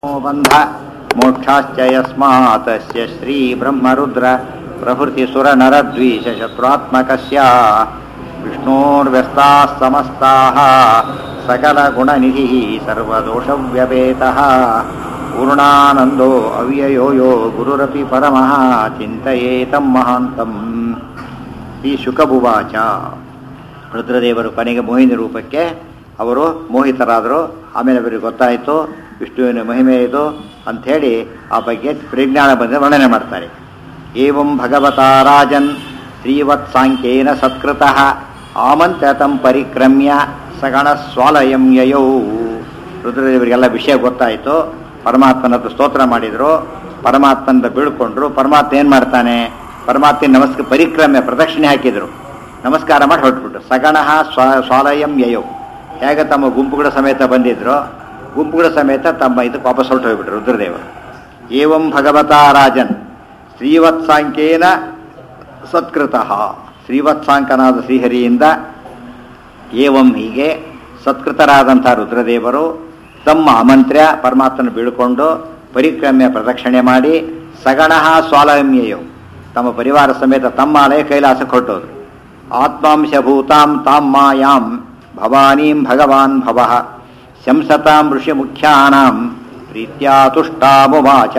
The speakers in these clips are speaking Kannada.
बन्ध मोक्षाश्च यस्मातस्य श्रीब्रह्मरुद्र प्रभृतिसुरनरद्वीषशत्रुरात्मकस्य विष्णोर्व्यस्ताः समस्ताः सकलगुणनिधिः सर्वदोषव्यपेतः पूर्णानन्दो अव्ययो यो गुरुरपि परमः ಚಿಂತೆಯೇತಂ ಮಹಾಂತಂ ಈ ಶುಕಭುವಾಚ ರುದ್ರದೇವರು ಕೊನೆಗೆ ಮೋಹಿನಿ ರೂಪಕ್ಕೆ ಅವರು ಮೋಹಿತರಾದರು ಆಮೇಲೆ ಅವರಿಗೆ ಗೊತ್ತಾಯಿತು ವಿಷ್ಣುವಿನ ಮಹಿಮೆ ಇದು ಅಂಥೇಳಿ ಆ ಬಗ್ಗೆ ಪರಿಜ್ಞಾನ ಬಂದ ವರ್ಣನೆ ಮಾಡ್ತಾರೆ ಏವಂ ಭಗವತಾ ರಾಜನ್ ಶ್ರೀವತ್ಸಾಂಖ್ಯೇನ ಸತ್ಕೃತಃ ಆಮಂತ್ರತಂ ಪರಿಕ್ರಮ್ಯ ಸಗಣ ಸ್ವಾಲಯಂ ಯಯೌ ರುದ್ರದೇವರಿಗೆಲ್ಲ ವಿಷಯ ಗೊತ್ತಾಯಿತು ಪರಮಾತ್ಮನದ್ದು ಸ್ತೋತ್ರ ಮಾಡಿದರು ಪರಮಾತ್ಮನ ಬೀಳ್ಕೊಂಡ್ರು ಪರಮಾತ್ಮ ಏನು ಮಾಡ್ತಾನೆ ಪರಮಾತ್ಮ ನಮಸ್ಕಾರ ಪರಿಕ್ರಮ್ಯ ಪ್ರದಕ್ಷಿಣೆ ಹಾಕಿದರು ನಮಸ್ಕಾರ ಮಾಡಿ ಹೊರಟ್ಬಿಟ್ರು ಸಗಣಃ ಸ್ವ ಸ್ವಾಲಯಂ ಯಯೌ ಹೇಗೆ ತಮ್ಮ ಗುಂಪುಗಳ ಸಮೇತ ಬಂದಿದ್ರು ಗುಂಪುಗಳ ಸಮೇತ ತಮ್ಮ ಇದಕ್ಕೆ ವಾಪಸ್ ಹೊರಟು ಹೋಗ್ಬಿಟ್ರು ರುದ್ರದೇವರು ಏವಂ ಭಗವತಾ ರಾಜನ್ ಶ್ರೀವತ್ಸಾಂಕೇನ ಸತ್ಕೃತಃ ಶ್ರೀವತ್ಸಾಂಕನಾದ ಶ್ರೀಹರಿಯಿಂದ ಏವಂ ಹೀಗೆ ಸತ್ಕೃತರಾದಂಥ ರುದ್ರದೇವರು ತಮ್ಮ ಆಮಂತ್ರ್ಯ ಪರಮಾತ್ಮನ ಬೀಳ್ಕೊಂಡು ಪರಿಕ್ರಮ್ಯ ಪ್ರದಕ್ಷಿಣೆ ಮಾಡಿ ಸಗಣಃ ಸ್ವಾಲಮ್ಯಯೋ ತಮ್ಮ ಪರಿವಾರ ಸಮೇತ ತಮ್ಮ ಆಲಯ ಕೈಲಾಸಕ್ಕೆ ಹೊರಟೋದ್ರು ಆತ್ಮಾಂಶ ಭೂತಾಂ ತಾಂ ಮಾಯಾಂ ಭವಾನೀಂ ಭಗವಾನ್ ಭವಃ ಶಂಸತಾಂ ಋಷಿ ಮುಖ್ಯಾನಾಂ ಪ್ರೀತ್ಯಾ ತುಷ್ಟಾಮುವಾಚ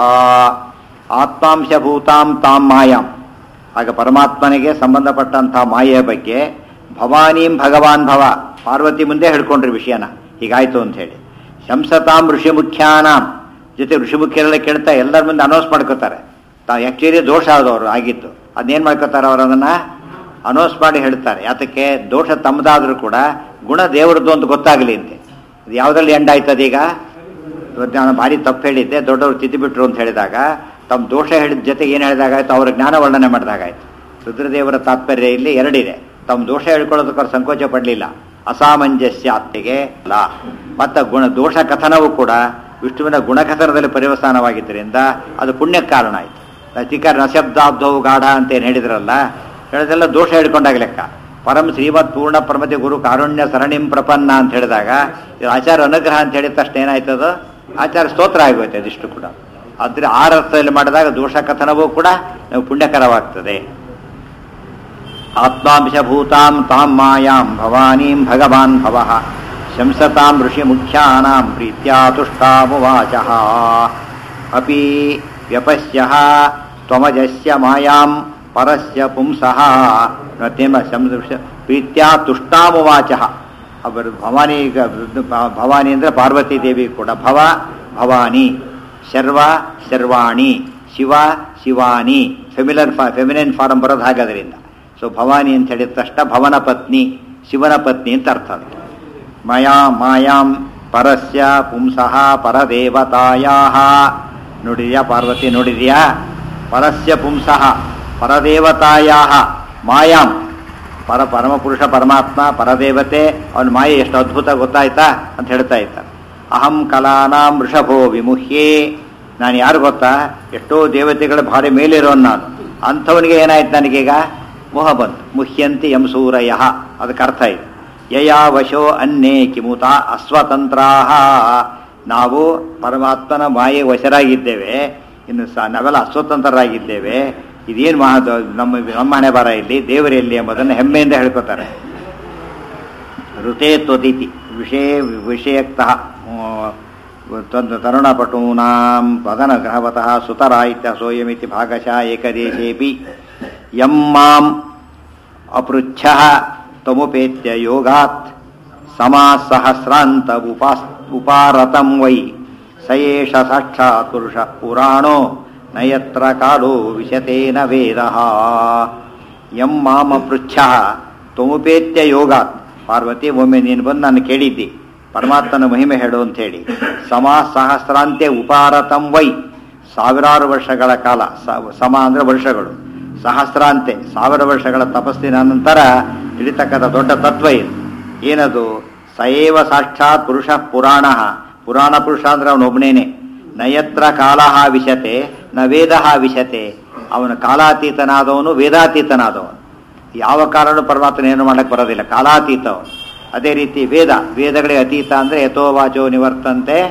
ಆತ್ಮಾಂಶ ಭೂತಾಂ ತಾಂ ಮಾಯಾಂ ಆಗ ಪರಮಾತ್ಮನಿಗೆ ಸಂಬಂಧಪಟ್ಟಂತಹ ಮಾಯೆಯ ಬಗ್ಗೆ ಭವಾನೀಂ ಭಗವಾನ್ ಭವ ಪಾರ್ವತಿ ಮುಂದೆ ಹೇಳ್ಕೊಂಡ್ರಿ ವಿಷಯನ ಹೀಗಾಯ್ತು ಅಂತ ಹೇಳಿ ಶಂಸತಾಂ ಋಷಿ ಮುಖ್ಯಾನಾಂ ಜೊತೆ ಋಷಿ ಮುಖ್ಯರೆಲ್ಲ ಕೇಳ್ತಾ ಎಲ್ಲರ ಮುಂದೆ ಅನೌನ್ಸ್ ಮಾಡ್ಕೋತಾರೆ ತಾವು ಆ್ಯಕ್ಚುಲಿ ದೋಷ ಆದವರು ಆಗಿತ್ತು ಅದನ್ನೇನು ಮಾಡ್ಕೋತಾರೆ ಅವರು ಅದನ್ನು ಅನೌನ್ಸ್ ಮಾಡಿ ಹೇಳ್ತಾರೆ ಯಾತಕ್ಕೆ ದೋಷ ತಮ್ಮದಾದ್ರೂ ಕೂಡ ಗುಣ ದೇವರದ್ದು ಅಂತ ಗೊತ್ತಾಗಲಿ ಅಂತೆ ಅದು ಯಾವುದ್ರಲ್ಲಿ ಎಂಡ್ ಆಯ್ತದ ಈಗ ಇವತ್ತು ನಾನು ಭಾರಿ ತಪ್ಪು ಹೇಳಿದ್ದೆ ದೊಡ್ಡವರು ತಿದ್ದುಬಿಟ್ರು ಅಂತ ಹೇಳಿದಾಗ ತಮ್ಮ ದೋಷ ಹೇಳಿದ ಜೊತೆಗೆ ಏನು ಹೇಳಿದಾಗಾಯ್ತು ಅವರ ಜ್ಞಾನ ವರ್ಣನೆ ಮಾಡಿದಾಗಾಯ್ತು ರುದ್ರದೇವರ ತಾತ್ಪರ್ಯ ಇಲ್ಲಿ ಎರಡಿದೆ ತಮ್ಮ ದೋಷ ಹೇಳ್ಕೊಳ್ಳೋದಕ್ಕೆ ಸಂಕೋಚ ಪಡಲಿಲ್ಲ ಅಸಾಮಂಜಸ್ಯ ಅತ್ತೆಗೆ ಅಲ್ಲ ಮತ್ತು ಗುಣ ದೋಷ ಕಥನವೂ ಕೂಡ ವಿಷ್ಣುವಿನ ಗುಣಕಥನದಲ್ಲಿ ಪರಿವಸಾನವಾಗಿದ್ದರಿಂದ ಅದು ಪುಣ್ಯಕ್ಕೆ ಕಾರಣ ಆಯಿತು ಲತಿಕರ ನಶಬ್ದಾಬ್ಧವು ಗಾಢ ಅಂತ ಏನು ಹೇಳಿದ್ರಲ್ಲ ಹೇಳೋದೆಲ್ಲ ದೋಷ ಹೇಳ್ಕೊಂಡಾಗ ಲೆಕ್ಕ ಪರಂ ಶ್ರೀಮತ್ ಪೂರ್ಣ ಪ್ರಮತಿ ಗುರು ಕಾರುಣ್ಯ ಸರಣಿಂ ಪ್ರಪನ್ನ ಅಂತ ಹೇಳಿದಾಗ ಇದು ಆಚಾರ ಅನುಗ್ರಹ ಅಂತ ಹೇಳಿದ ತಕ್ಷಣ ಏನಾಯ್ತದು ಆಚಾರ ಸ್ತೋತ್ರ ಆಗೋಯ್ತು ಅದಿಷ್ಟು ಕೂಡ ಆದ್ರೆ ಆ ಅರ್ಥದಲ್ಲಿ ಮಾಡಿದಾಗ ದೋಷ ಕಥನವೂ ಕೂಡ ನಾವು ಪುಣ್ಯಕರವಾಗ್ತದೆ ಆತ್ಮಾಂಶಭೂತಾಂ ತಾಂ ಮಾಯಾಂ ಭವಾನೀಂ ಭಗವಾನ್ ಭವಃ ಶಂಸತಾಂ ಋಷಿ ಮುಖ್ಯಾನಾಂ ಪ್ರೀತ್ಯಾ ತುಷ್ಟಾಮುವಾಚ ಅಪಿ ವ್ಯಪಶ್ಯ ತ್ವಮಜಸ್ಯ ಮಾಯಾಂ ಪರಸ್ಯ ಪುಂಸಃ ನತೇಮ ಶಂಸ ಪ್ರೀತ್ಯಾ ತುಷ್ಟಾಮುವಾಚ ಅವರು ಭವಾನಿ ಭವಾನಿ ಅಂದರೆ ಪಾರ್ವತಿ ದೇವಿ ಕೂಡ ಭವ ಭವಾನಿ ಶರ್ವ ಶರ್ವಾಣಿ ಶಿವ ಶಿವಾನಿ ಫೆಮಿಲರ್ ಫಾ ಫೆಮಿನೈನ್ ಫಾರಂ ಬರೋದು ಹಾಗಾದ್ರಿಂದ ಸೊ ಭವಾನಿ ಅಂತ ಹೇಳಿದ ತಕ್ಷಣ ಭವನ ಪತ್ನಿ ಶಿವನ ಪತ್ನಿ ಅಂತ ಅರ್ಥ ಅದು ಮಯಾ ಮಾಯಾಂ ಪರಸ್ಯ ಪುಂಸಃ ಪರದೇವತಾಯಾ ನೋಡಿದ್ಯಾ ಪಾರ್ವತಿ ನೋಡಿದ್ಯಾ ಪರಸ್ಯ ಪುಂಸಃ ಪರದೇವತಾಯಾ ಮಾಯಾಂ ಪರ ಪರಮಪುರುಷ ಪರಮಾತ್ಮ ಪರದೇವತೆ ಅವನ ಮಾಯೆ ಎಷ್ಟು ಅದ್ಭುತ ಗೊತ್ತಾಯ್ತಾ ಅಂತ ಹೇಳ್ತಾ ಇದ್ದಾರೆ ಅಹಂ ಕಲಾನಾಂ ವೃಷಭೋ ವಿಮುಹ್ಯೇ ನಾನು ಯಾರು ಗೊತ್ತಾ ಎಷ್ಟೋ ದೇವತೆಗಳ ಭಾರಿ ಮೇಲಿರೋನು ನಾನು ಅಂಥವನಿಗೆ ಏನಾಯ್ತು ನನಗೀಗ ಮೋಹ ಬಂತು ಮುಹ್ಯಂತಿ ಯಂಸೂರಯ ಅದಕ್ಕೆ ಅರ್ಥ ಇದೆ ಯಯಾ ವಶೋ ಅನ್ನೇ ಕಿಮುತ ಅಸ್ವತಂತ್ರಾ ನಾವು ಪರಮಾತ್ಮನ ಮಾಯೆ ವಶರಾಗಿದ್ದೇವೆ ಇನ್ನು ಸ ನಾವೆಲ್ಲ ಅಸ್ವತಂತ್ರರಾಗಿದ್ದೇವೆ ಇದೇನು ಮಹಾ ನಮ್ಮ ನಮ್ಮ ಹಣೆ ಬರ ಇಲ್ಲಿ ದೇವರಲ್ಲಿ ಎಂಬುದನ್ನು ಹೆಮ್ಮೆಯಿಂದ ಹೇಳ್ಕೊತಾರೆ ಋತೆ ತ್ವದಿತಿ ವಿಷಯ ವಿಷಯಕ್ತಃ ತರುಣಪಟೂನಾಂ ಪದನ ಗ್ರಹವತಃ ಸುತರಾಯಿತ್ಯ ಸೋಯಮಿತಿ ಭಾಗಶಃ ಏಕದೇಶೇಪಿ ಯಂ ಮಾಂ ಅಪೃಚ್ಛ ತಮುಪೇತ್ಯ ಯೋಗಾತ್ ಸಮಾಸಹಸ್ರಾಂತ ಉಪಾಸ್ ಉಪಾರತಂ ವೈ ಸ ಏಷ ಸಾಕ್ಷಾತ್ ಪುರುಷ ಪುರಾಣೋ ನಯತ್ರ ಕಾಲೋ ವಿಶತೇನ ವೇದ ಯಂ ಮಾಮ ಪೃಚ್ಛ ತ್ವಮುಪೇತ್ಯ ಯೋಗಾತ್ ಪಾರ್ವತಿ ಒಮ್ಮೆ ನೀನು ಬಂದು ನಾನು ಕೇಳಿದ್ದಿ ಪರಮಾತ್ಮನ ಮಹಿಮೆ ಹೇಳು ಅಂತ ಹೇಳಿ ಸಮ ಸಹಸ್ರಾಂತ್ಯ ಉಪಾರತಂ ವೈ ಸಾವಿರಾರು ವರ್ಷಗಳ ಕಾಲ ಸಮ ಅಂದ್ರೆ ವರ್ಷಗಳು ಸಹಸ್ರಾಂತೆ ಸಾವಿರ ವರ್ಷಗಳ ತಪಸ್ಸಿನ ನಂತರ ತಿಳಿತಕ್ಕಂಥ ದೊಡ್ಡ ತತ್ವ ಇದು ಏನದು ಸಯೇವ ಸಾಕ್ಷಾತ್ ಪುರುಷ ಪುರಾಣ ಪುರಾಣ ಪುರುಷ ಅಂದ್ರೆ ಅವನೊಬ್ಬನೇನೆ ನಯತ್ರ ಕಾಲ ವಿಶತೆ ನ ವೇದ ವಿಶತೆ ಅವನ ಕಾಲಾತೀತನಾದವನು ವೇದಾತೀತನಾದವನು ಯಾವ ಕಾರಣ ಪರಮಾತ್ಮನ ಏನು ಮಾಡಕ್ಕೆ ಬರೋದಿಲ್ಲ ಕಾಲಾತೀತ ಅವನು ಅದೇ ರೀತಿ ವೇದ ವೇದಗಳಿಗೆ ಅತೀತ ಅಂದರೆ ಯಥೋವಾಚೋ ನಿವರ್ತಂತೆ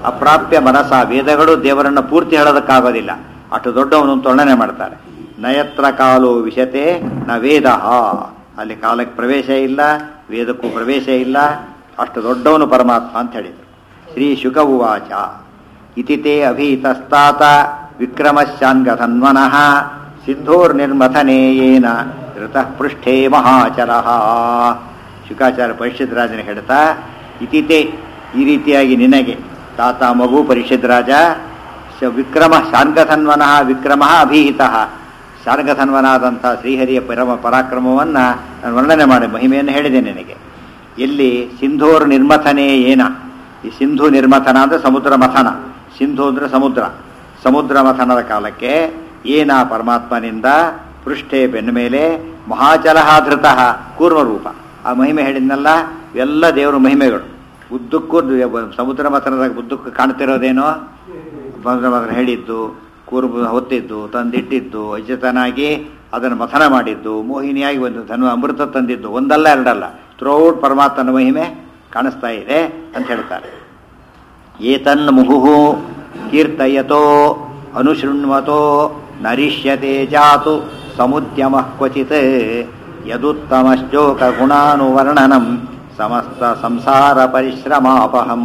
ಅಪ್ರಾಪ್ಯ ಮನಸ ವೇದಗಳು ದೇವರನ್ನ ಪೂರ್ತಿ ಹೇಳೋದಕ್ಕಾಗೋದಿಲ್ಲ ಅಷ್ಟು ದೊಡ್ಡವನು ಅಂತ ವರ್ಣನೆ ಮಾಡ್ತಾರೆ ನಯತ್ರ ಕಾಲೋ ವಿಶತೆ ನ ವೇದ ಅಲ್ಲಿ ಕಾಲಕ್ಕೆ ಪ್ರವೇಶ ಇಲ್ಲ ವೇದಕ್ಕೂ ಪ್ರವೇಶ ಇಲ್ಲ ಅಷ್ಟು ದೊಡ್ಡವನು ಪರಮಾತ್ಮ ಅಂತ ಹೇಳಿದರು ಶ್ರೀ ಶುಕ ಉವಾಚ ಇತಿ ತೇ ಅಭೀತಸ್ತಾತ ವಿಕ್ರಮಶ್ಚಾನ್ಗಧನ್ವನಃ ಸಿಂಧೋರ್ನಿರ್ಮಥನೇಯೇನ ಋತಃ ಪೃಷ್ಠೇ ಮಹಾಚರಃ ಶುಕಾಚಾರ್ಯ ಪರಿಷತ್ ರಾಜನ ಹೇಳ್ತಾ ಇತಿತೆ ಈ ರೀತಿಯಾಗಿ ನಿನಗೆ ತಾತ ಮಗು ಪರಿಷತ್ ರಾಜ ಶ- ವಿಕ್ರಮ ಶಾರ್ಗಧನ್ವನಃ ವಿಕ್ರಮ ಅಭಿಹಿತ ಶಾರ್ಗಧನ್ವನಾದಂಥ ಶ್ರೀಹರಿಯ ಪರಮ ಪರಾಕ್ರಮವನ್ನು ನಾನು ವರ್ಣನೆ ಮಾಡಿ ಮಹಿಮೆಯನ್ನು ಹೇಳಿದೆ ನಿನಗೆ ಎಲ್ಲಿ ಸಿಂಧೋರ್ ನಿರ್ಮಥನೇ ಏನ ಈ ಸಿಂಧು ನಿರ್ಮಥನ ಅಂದರೆ ಸಮುದ್ರ ಮಥನ ಸಿಂಧು ಅಂದರೆ ಸಮುದ್ರ ಸಮುದ್ರ ಮಥನದ ಕಾಲಕ್ಕೆ ಏನ ಪರಮಾತ್ಮನಿಂದ ಪೃಷ್ಠೆ ಬೆನ್ನ ಮೇಲೆ ಮಹಾಚಲಹಾಧೃತ ಕೂರ್ಮರೂಪ ಆ ಮಹಿಮೆ ಹೇಳಿದ್ನಲ್ಲ ಇವೆಲ್ಲ ದೇವರ ಮಹಿಮೆಗಳು ಉದ್ದಕ್ಕೂ ದ- ಸಮುದ್ರ ಮಥನದಾಗ ಉದ್ದಕ್ಕೂ ಕಾಣ್ತಿರೋದೇನೋ ಸಮುದ್ರ ಮಥನ ಹೇಳಿದ್ದು ಕೂರ್ಮ ಹೊತ್ತಿದ್ದು ತಂದಿಟ್ಟಿದ್ದು ಅಜ್ಜತನಾಗಿ ಅದನ್ನು ಮಥನ ಮಾಡಿದ್ದು ಮೋಹಿನಿಯಾಗಿ ಒಂದು ಧನು ಅಮೃತ ತಂದಿದ್ದು ಒಂದಲ್ಲ ಎರಡಲ್ಲ ಥ್ರೂಔಟ್ ಪರಮಾತ್ಮನ ಮಹಿಮೆ ಕಾಣಿಸ್ತಾ ಇದೆ ಅಂತ ಹೇಳ್ತಾರೆ ಏತನ್ ಮುಹುಃ ಕೀರ್ತಯತೋ ಅನುಶೃಣ್ವತೋ ನರಿಷ್ಯತೆ ಜಾತು ಸಮುದ್ಯಮ ಕ್ವಚಿತ್ ಯದುತ್ತಮಶ್ಚೋಕ ಗುಣಾನುವರ್ಣನಂ ಸಮಸ್ತ ಸಂಸಾರ ಪರಿಶ್ರಮಾಪಹಂ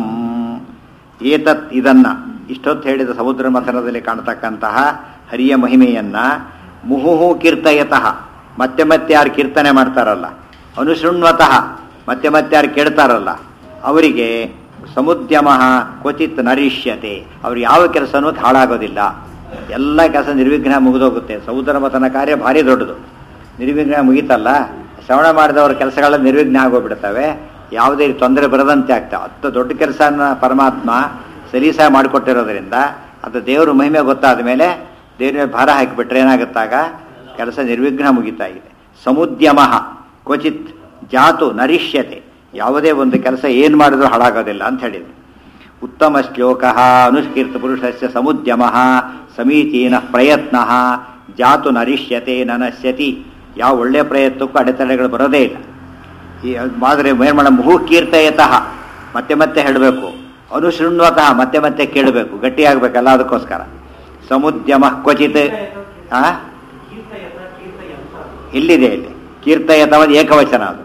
ಏತತ್ ಇದನ್ನ ಇಷ್ಟೊತ್ತು ಹೇಳಿದ ಸಮುದ್ರ ಮಥನದಲ್ಲಿ ಕಾಣತಕ್ಕಂತಹ ಹರಿಯ ಮಹಿಮೆಯನ್ನ ಮುಹುಹು ಕೀರ್ತಯತಃ ಮತ್ತೆ ಮತ್ತೆ ಯಾರು ಕೀರ್ತನೆ ಮಾಡ್ತಾರಲ್ಲ ಅನುಶೃಣ್ವತಃ ಮತ್ತೆ ಮತ್ತೆ ಯಾರು ಕೇಳ್ತಾರಲ್ಲ ಅವರಿಗೆ ಸಮುದ್ಯಮ ಕ್ವಚಿತ್ ನರಿಷ್ಯತೆ ಅವ್ರು ಯಾವ ಕೆಲಸನೂ ಹಾಳಾಗೋದಿಲ್ಲ ಎಲ್ಲ ಕೆಲಸ ನಿರ್ವಿಘ್ನ ಮುಗಿದೋಗುತ್ತೆ ಸಮುದ್ರ ಮಥನ ಕಾರ್ಯ ಭಾರಿ ದೊಡ್ಡದು ನಿರ್ವಿಘ್ನ ಮುಗೀತಲ್ಲ ಶ್ರವಣ ಮಾಡಿದವರ ಕೆಲಸಗಳ ನಿರ್ವಿಘ್ನ ಆಗೋಗ್ಬಿಡ್ತವೆ ಯಾವುದೇ ರೀತಿ ತೊಂದರೆ ಬರದಂತೆ ಆಗ್ತವೆ ಅಷ್ಟು ದೊಡ್ಡ ಕೆಲಸನ ಪರಮಾತ್ಮ ಸಲೀಸ ಮಾಡಿಕೊಟ್ಟಿರೋದ್ರಿಂದ ಅದು ದೇವರು ಮಹಿಮೆ ಗೊತ್ತಾದ ಮೇಲೆ ದೇವ್ರ ಮೇಲೆ ಭಾರ ಹಾಕಿಬಿಟ್ರೆ ಏನಾಗುತ್ತಾಗ ಕೆಲಸ ನಿರ್ವಿಘ್ನ ಮುಗಿತಾ ಇದೆ ಸಮುದ್ಯಮ ಕ್ವಚಿತ್ ಜಾತು ನರಿಷ್ಯತೆ ಯಾವುದೇ ಒಂದು ಕೆಲಸ ಏನು ಮಾಡಿದ್ರೂ ಹಾಳಾಗೋದಿಲ್ಲ ಅಂತ ಹೇಳಿದ್ರು ಉತ್ತಮ ಶ್ಲೋಕ ಅನುಷ್ಕೀರ್ತ ಪುರುಷಸ್ಯ ಸಮುದ್ಯಮ ಸಮೀಚೀನ ಪ್ರಯತ್ನ ಜಾತು ನರಿಷ್ಯತೆ ನನಶ್ಯತಿ ಯಾವ ಒಳ್ಳೆಯ ಪ್ರಯತ್ನಕ್ಕೂ ಅಡೆತಡೆಗಳು ಬರೋದೇ ಇಲ್ಲ ಈ ಮಾದ್ರೆ ಮೇಲ್ಮಣ ಮುಹು ಕೀರ್ತಯತಃ ಮತ್ತೆ ಮತ್ತೆ ಹೇಳಬೇಕು ಅನುಶೃಣ್ವತಃ ಮತ್ತೆ ಮತ್ತೆ ಕೇಳಬೇಕು ಗಟ್ಟಿಯಾಗಬೇಕಲ್ಲ ಅದಕ್ಕೋಸ್ಕರ ಸಮುದ್ಯಮ ಕ್ವಚಿತ್ ಆ ಎಲ್ಲಿದೆ ಇಲ್ಲಿ ಕೀರ್ತಯತವ ಏಕವಚನ ಅದು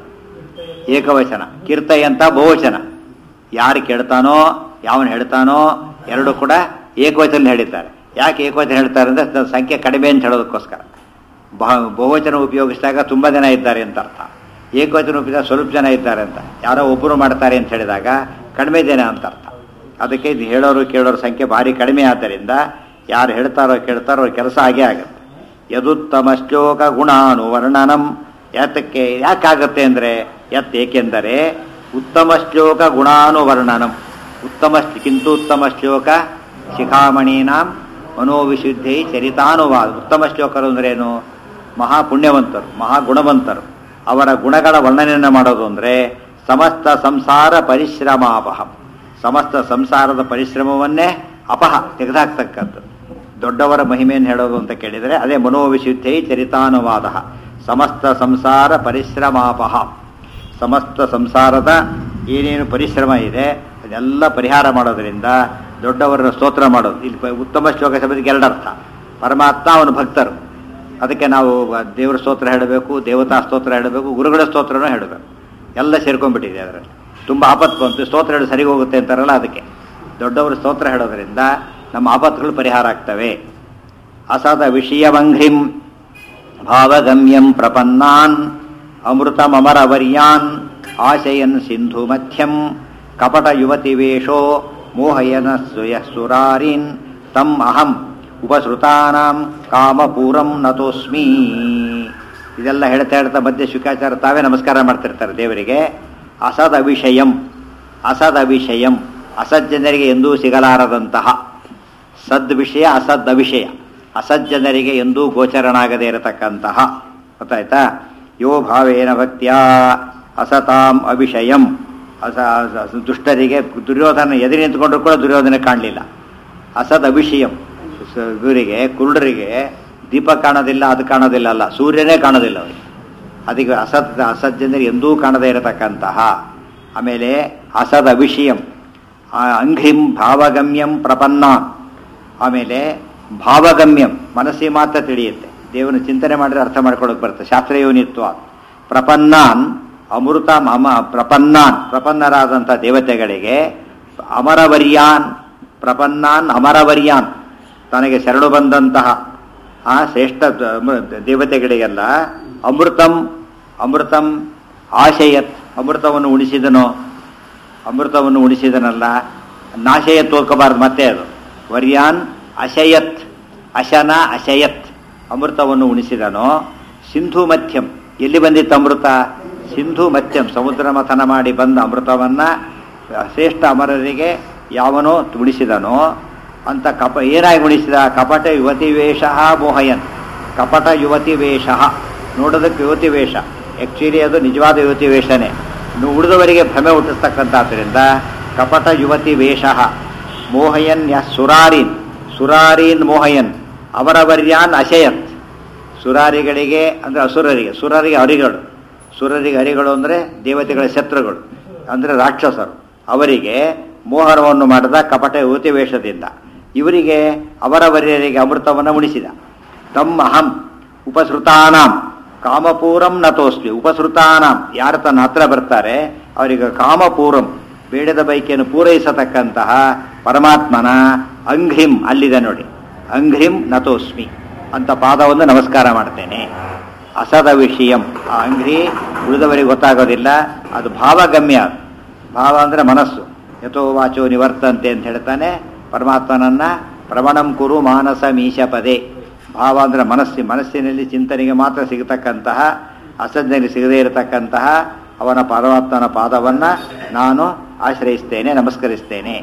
ಏಕವಚನ ಕೀರ್ತಯಂತ ಬಹುವಚನ ಯಾರು ಕೇಳ್ತಾನೋ ಯಾವನು ಹೇಳ್ತಾನೋ ಎರಡು ಕೂಡ ಏಕವಚನ ಹೇಳಿದ್ದಾರೆ ಯಾಕೆ ಏಕವಚನ ಹೇಳ್ತಾರೆ ಅಂದ್ರೆ ಅದ್ರ ಸಂಖ್ಯೆ ಕಡಿಮೆ ಅಂತ ಹೇಳೋದಕ್ಕೋಸ್ಕರ ಬಹ- ಬಹುವಚನ ಉಪಯೋಗಿಸಿದಾಗ ತುಂಬ ಜನ ಇದ್ದಾರೆ ಅಂತ ಅರ್ಥ ಏಕವಚನ ಉಪಯೋಗ ಸ್ವಲ್ಪ ಜನ ಇದ್ದಾರೆ ಅಂತ ಯಾರೋ ಒಬ್ಬರು ಮಾಡ್ತಾರೆ ಅಂತ ಹೇಳಿದಾಗ ಕಡಿಮೆ ಜನ ಅಂತ ಅರ್ಥ ಅದಕ್ಕೆ ಇದು ಹೇಳೋರು ಕೇಳೋರು ಸಂಖ್ಯೆ ಭಾರಿ ಕಡಿಮೆ ಆದ್ದರಿಂದ ಯಾರು ಹೇಳ್ತಾರೋ ಕೇಳ್ತಾರೋ ಅವ್ರ ಕೆಲಸ ಆಗೇ ಆಗುತ್ತೆ ಯದುತ್ತಮ ಶ್ಲೋಕ ಗುಣಾನುವರ್ಣನಂ ಯಾತಕ್ಕೆ ಯಾಕಾಗತ್ತೆ ಅಂದರೆ ಯತ್ ಏಕೆಂದರೆ ಉತ್ತಮ ಶ್ಲೋಕ ಗುಣಾನುವರ್ಣನಂ ಉತ್ತಮ ಕಿಂತು ಉತ್ತಮ ಶ್ಲೋಕ ಶಿಖಾಮಣೀನಾಂ ಮನೋವಿಶುದ್ಧಿ ಚರಿತಾನುವಾದ ಉತ್ತಮ ಶ್ಲೋಕರು ಅಂದ್ರೇನು ಮಹಾಪುಣ್ಯವಂತರು ಮಹಾಗುಣವಂತರು ಅವರ ಗುಣಗಳ ವರ್ಣನೆಯನ್ನು ಮಾಡೋದು ಅಂದರೆ ಸಮಸ್ತ ಸಂಸಾರ ಪರಿಶ್ರಮಾಪಹಂ ಸಮಸ್ತ ಸಂಸಾರದ ಪರಿಶ್ರಮವನ್ನೇ ಅಪಹ ತೆಗೆದಾಕ್ತಕ್ಕದ್ದು ದೊಡ್ಡವರ ಮಹಿಮೆಯನ್ನು ಹೇಳೋದು ಅಂತ ಕೇಳಿದರೆ ಅದೇ ಮನೋವಿಶುದ್ಧಿ ಚರಿತಾನುವಾದ ಸಮಸ್ತ ಸಂಸಾರ ಪರಿಶ್ರಮಾಪಹ ಸಮಸ್ತ ಸಂಸಾರದ ಏನೇನು ಪರಿಶ್ರಮ ಇದೆ ಅದೆಲ್ಲ ಪರಿಹಾರ ಮಾಡೋದರಿಂದ ದೊಡ್ಡವರ ಸ್ತೋತ್ರ ಮಾಡೋದು ಇಲ್ಲಿ ಪ- ಉತ್ತಮ ಶ್ಲೋಕ ಶಬ್ದಕ್ಕೆ ಎರಡರ್ಥ ಪರಮಾತ್ಮ ಅವನ ಭಕ್ತರು ಅದಕ್ಕೆ ನಾವು ದೇವರ ಸ್ತೋತ್ರ ಹೇಳಬೇಕು ದೇವತಾ ಸ್ತೋತ್ರ ಹೇಳಬೇಕು ಗುರುಗಳ ಸ್ತೋತ್ರನೂ ಹೇಳಬೇಕು ಎಲ್ಲ ಸೇರ್ಕೊಂಡ್ಬಿಟ್ಟಿದೆ ಅದರಲ್ಲಿ ತುಂಬ ಆಪತ್ತು ಬಂತು ಸ್ತೋತ್ರ ಹೇಳಿ ಸರಿ ಹೋಗುತ್ತೆ ಅಂತಾರಲ್ಲ ಅದಕ್ಕೆ ದೊಡ್ಡವರು ಸ್ತೋತ್ರ ಹೇಳೋದ್ರಿಂದ ನಮ್ಮ ಆಪತ್ತುಗಳು ಪರಿಹಾರ ಆಗ್ತವೆ ಅಸದ ವಿಷಯವಂಘ್ರಿಂ ಭಾವಗಮ್ಯಂ ಪ್ರಪನ್ನಾನ್ ಅಮೃತಮರವರ್ಯಾನ್ ಆಶಯನ್ ಸಿಂಧು ಮಧ್ಯಂ ಕಪಟ ಯುವತಿ ವೇಷೋ ಮೋಹಯನ ಸುಯ ಸುರಾರೀನ್ ತಂ ಅಹಂ ಉಪಸೃತಾನಾಂ ಕಾಮಪೂರಂ ನತೋಸ್ಮಿ ಇದೆಲ್ಲ ಹೇಳ್ತಾ ಹೇಳ್ತಾ ಮಧ್ಯೆ ಶುಕಾಚಾರ ತಾವೇ ನಮಸ್ಕಾರ ಮಾಡ್ತಿರ್ತಾರೆ ದೇವರಿಗೆ ಅಸದ ವಿಷಯಂ ಅಸದ ವಿಷಯಂ ಅಸಜ್ಜನರಿಗೆ ಎಂದೂ ಸಿಗಲಾರದಂತಹ ಸದ್ ವಿಷಯ ಅಸದ್ ಅವಿಷಯ ಅಸಜ್ಜನರಿಗೆ ಎಂದೂ ಗೋಚರನಾಗದೇ ಇರತಕ್ಕಂತಹ ಗೊತ್ತಾಯ್ತಾ ಯೋ ಭಾವೇನ ಭಕ್ತಿಯ ಅಸತಾಂ ಅವಿಷಯಂ ಅಸ ಅಸ- ದುಷ್ಟರಿಗೆ ದುರ್ಯೋಧನ ಎದುರು ನಿಂತ್ಕೊಂಡ್ರು ಕೂಡ ದುರ್ಯೋಧನ ಕಾಣಲಿಲ್ಲ ಅಸದ್ ಅವಿಷಯಂ ಸ- ಇವರಿಗೆ ಕುರುಡರಿಗೆ ದೀಪ ಕಾಣೋದಿಲ್ಲ ಅದು ಕಾಣೋದಿಲ್ಲ ಅಲ್ಲ ಸೂರ್ಯನೇ ಕಾಣೋದಿಲ್ಲ ಅವರಿಗೆ ಅದಕ್ಕೆ ಅಸತ್ ಅಸಜ್ಜನರಿಗೆ ಎಂದೂ ಕಾಣದೇ ಇರತಕ್ಕಂತಹ ಆಮೇಲೆ ಅಸದ್ ಅವಿಷಯಂ ಆ ಅಂಘ್ರಿಂ ಭಾವಗಮ್ಯಂ ಪ್ರಪನ್ನಾನ್ ಆಮೇಲೆ ಭಾವಗಮ್ಯಂ ಮನಸ್ಸಿಗೆ ಮಾತ್ರ ತಿಳಿಯುತ್ತೆ ದೇವನ ಚಿಂತನೆ ಮಾಡಿದ್ರೆ ಅರ್ಥ ಮಾಡ್ಕೊಳ್ಳೋಕೆ ಬರುತ್ತೆ ಶಾಸ್ತ್ರಯೋನಿತ್ವ ಪ್ರಪನ್ನಾನ್ ಅಮೃತ ಅಮ ಪ್ರಪನ್ನಾನ್ ಪ್ರಪನ್ನರಾದಂಥ ದೇವತೆಗಳಿಗೆ ಅಮರವರ್ಯಾನ್ ಪ್ರಪನ್ನಾನ್ ಅಮರವರ್ಯಾನ್ ತನಗೆ ಶರಣು ಬಂದಂತಹ ಆ ಶ್ರೇಷ್ಠ ದ- ದೇವತೆಗಳಿಗೆಲ್ಲ ಅಮೃತಂ ಅಮೃತಂ ಆಶಯತ್ ಅಮೃತವನ್ನು ಉಣಿಸಿದನೋ ಅಮೃತವನ್ನು ಉಣಿಸಿದನಲ್ಲ ನಾಶಯತ್ ಹೋಗಬಾರ್ದು ಮತ್ತೆ ಅದು ವರ್ಯಾನ್ ಅಶಯತ್ ಅಶನ ಅಶಯತ್ ಅಮೃತವನ್ನು ಉಣಿಸಿದನೋ ಸಿಂಧು ಮಧ್ಯಂ ಎಲ್ಲಿ ಬಂದಿತ್ತು ಅಮೃತ ಸಿಂಧು ಮಧ್ಯಂ ಸಮುದ್ರ ಮಥನ ಮಾಡಿ ಬಂದ ಅಮೃತವನ್ನ ಶ್ರೇಷ್ಠ ಅಮರರಿಗೆ ಯಾವನೋ ಉಣಿಸಿದನೋ ಅಂತ ಕಪ ಏನಾಗಿ ಉಣಿಸಿದ ಕಪಟ ಯುವತಿ ವೇಷ ಮೋಹಯನ್ ಕಪಟ ಯುವತಿ ವೇಷ ನೋಡೋದಕ್ಕೆ ಯುವತಿ ವೇಷ ಆ್ಯಕ್ಚುಲಿ ಅದು ನಿಜವಾದ ಯುವತಿ ವೇಷನೇ ಇನ್ನು ಉಳಿದವರಿಗೆ ಭ್ರಮೆ ಹುಟ್ಟಿಸ್ತಕ್ಕಂಥದ್ರಿಂದ ಕಪಟ ಯುವತಿ ವೇಷ ಮೋಹಯನ್ ಯ ಸುರಾರೀನ್ ಸುರಾರೀನ್ ಮೋಹಯನ್ ಅವರವರ್ಯಾನ್ ಅಶಯತ್ ಸುರಾರಿಗಳಿಗೆ ಅಂದರೆ ಅಸುರರಿಗೆ ಸುರರಿಗೆ ಹರಿಗಳು ಸುರರಿಗೆ ಹರಿಗಳು ಅಂದರೆ ದೇವತೆಗಳ ಶತ್ರುಗಳು ಅಂದರೆ ರಾಕ್ಷಸರು ಅವರಿಗೆ ಮೋಹನವನ್ನು ಮಾಡಿದ ಕಪಟ ಯುವತಿ ವೇಷದಿಂದ ಇವರಿಗೆ ಅವರವರ್ಯರಿಗೆ ಅಮೃತವನ್ನು ಉಣಿಸಿದ ತಮ್ಮ ಅಹಂ ಉಪಸೃತಾನಾಂ ಕಾಮಪೂರಂ ನತೋಸ್ಮಿ ಉಪಸೃತಾನಾಂ ಯಾರು ತನ್ನ ಹತ್ರ ಬರ್ತಾರೆ ಅವರಿಗೆ ಕಾಮಪೂರಂ ಬೇಡದ ಬೈಕಿಯನ್ನು ಪೂರೈಸತಕ್ಕಂತಹ ಪರಮಾತ್ಮನ ಅಂಘ್ರಿಂ ಅಲ್ಲಿದೆ ನೋಡಿ ಅಂಘ್ರಿಂ ನತೋಸ್ಮಿ ಅಂತ ಪಾದವನ್ನು ನಮಸ್ಕಾರ ಮಾಡ್ತೇನೆ ಅಸದ ವಿಷಯಂ ಆ ಅಂಘ್ರಿ ಉಳಿದವರಿಗೆ ಗೊತ್ತಾಗೋದಿಲ್ಲ ಅದು ಭಾವಗಮ್ಯ ಅದು. ಭಾವ ಅಂದರೆ ಮನಸ್ಸು ಯಥೋ ವಾಚೋ ನಿವರ್ತಂತೆ ಅಂತ ಹೇಳ್ತಾನೆ ಪರಮಾತ್ಮನನ್ನ ಪ್ರವಣಂ ಕುರು ಮಾನಸ ಮೀಶ ಪದೇ ಭಾವ ಅಂದರೆ ಮನಸ್ಸಿ ಮನಸ್ಸಿನಲ್ಲಿ ಚಿಂತನೆಗೆ ಮಾತ್ರ ಸಿಗತಕ್ಕಂತಹ ಅಸಜ್ಞೆಗೆ ಸಿಗದೇ ಇರತಕ್ಕಂತಹ ಅವನ ಪರಮಾತ್ಮನ ಪಾದವನ್ನು ನಾನು ಆಶ್ರಯಿಸ್ತೇನೆ ನಮಸ್ಕರಿಸ್ತೇನೆ